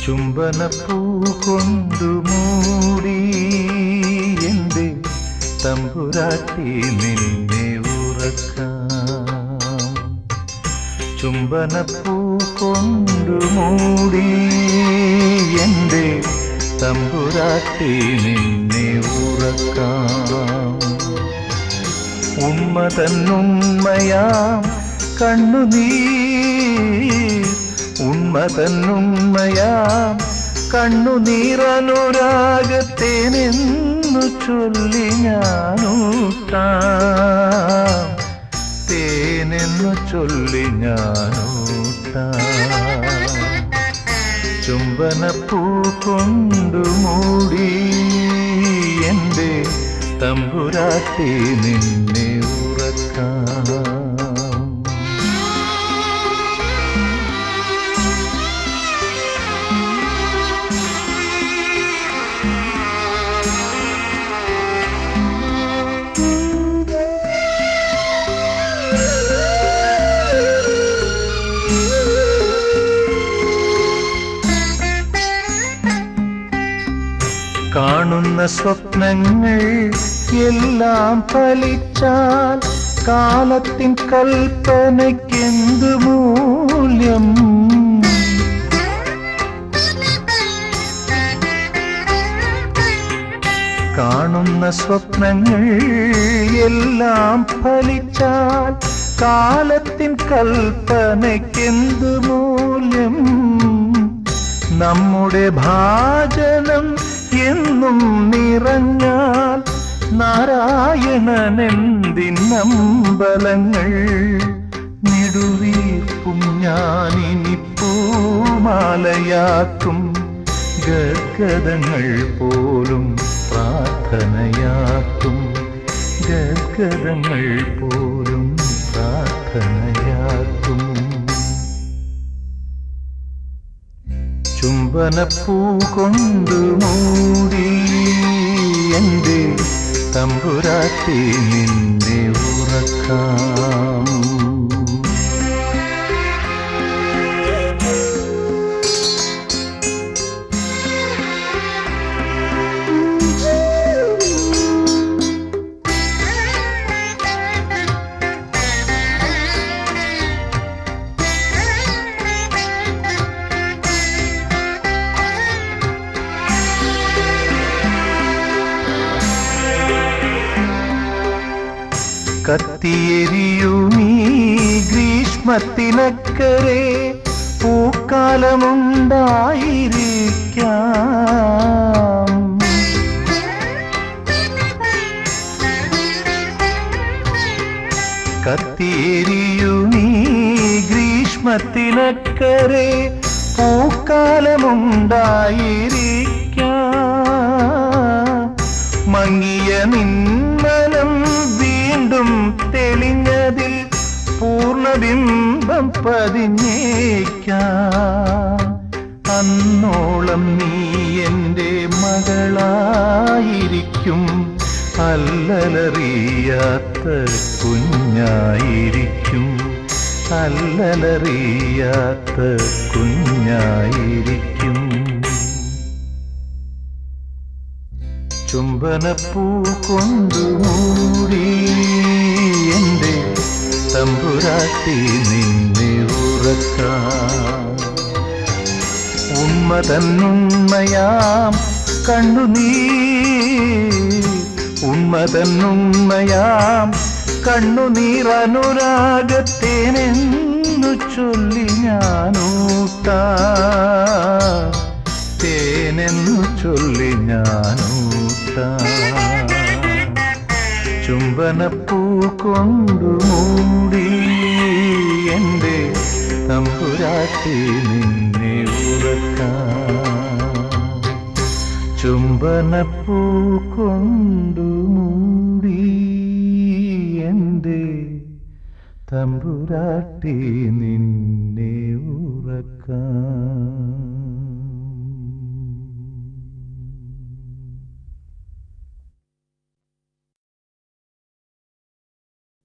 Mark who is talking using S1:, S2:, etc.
S1: ചുംബനപ്പൂ കൊണ്ടു മൂടി എൻ്റെ തമ്പുരാട്ടി നിന്നെ ഉറക്കാം ചുംബനപ്പൂ കൊണ്ടു മൂടി എൻ്റെ തമ്പുരാട്ടി നിന്നെ ഉറക്കാം ഉണ്മ തന്നുണ്മയാം കണ്ണുനീർ ഉണ്മ തന്നുണ്മയാം കണ്ണുനീറനുരാഗത്തേനെന്നു ചൊല്ലി ഞാനൂട്ടാം തേനെന്നു ചൊല്ലി ഞാനൂട്ടാം ചുംബനപ്പൂ കൊണ്ടു മൂടി എൻ്റെ തമ്പുരാട്ടി നിന്നെ ഉറക്കാം കാണുന്ന സ്വപ്നങ്ങൾ എല്ലാം ഫലിച്ചാൽ കാലത്തിൻ കൽപ്പനയ്ക്കെന്തു മൂല്യം കാണുന്ന സ്വപ്നങ്ങൾ എല്ലാം ഫലിച്ചാൽ കാലത്തിൻ കൽപ്പനയ്ക്കെന്തു മൂല്യം നമ്മുടെ ഭാജനം എന്നും നിറഞ്ഞാൽ നാരായണനെന്തിനമ്പലങ്ങൾ നെടുവീർപ്പും ഞാനിനി പൂമാലയാക്കും ഗദ്ഗതങ്ങൾ പോലും പ്രാർത്ഥനയാക്കും ഗദ്ഗതങ്ങൾ പോലും പ്രാർത്ഥനയാക്കും ചുംബനപ്പൂ കൊണ്ടു മൂടി എൻ്റെ തമ്പുരാട്ടി നിന്നെ ഉറക്കാം കത്തിയെരിയുമീ ഗ്രീഷ്മത്തിനക്കരെ പൂക്കാലമുണ്ടായിരിക്കാം കത്തിയെരിയുമീ ഗ്രീഷ്മത്തിനക്കരെ പൂക്കാലമുണ്ടായിരിക്കാം മങ്ങിയ നിന്മനം വീണ്ടും തെളിഞ്ഞതിൽ പൂർണ്ണബിംബം പതിഞ്ഞേക്കാം അന്നോളം നീ എൻ്റെ മകളായിരിക്കും അല്ലലറിയാത്ത കുഞ്ഞായിരിക്കും അല്ലലറിയാത്ത കുഞ്ഞായിരിക്കും ചുംബനപ്പൂ കൊണ്ടു മൂടി എൻ്റെ തമ്പുരാട്ടി നിന്നെ ഉറക്കാം ഉണ്മ തന്നുണ്മയാം കണ്ണുനീ ഉണ്മ തന്നുണ്മയാം കണ്ണുനീറനുരാഗത്തേനെന്നു ചൊല്ലി ഞാനൂട്ടാ തേനെന്നു ചൊല്ലി ഞാനൂട്ടാ ചുംബനപ്പൂ കൊണ്ടു മൂടി എൻ്റെ തമ്പുരാട്ടി നിന്നെ ഉറക്കാം ചുംബനപ്പൂ കൊണ്ടു മൂടി എൻ്റെ തമ്പുരാട്ടി നിന്നെ ഉറക്കാം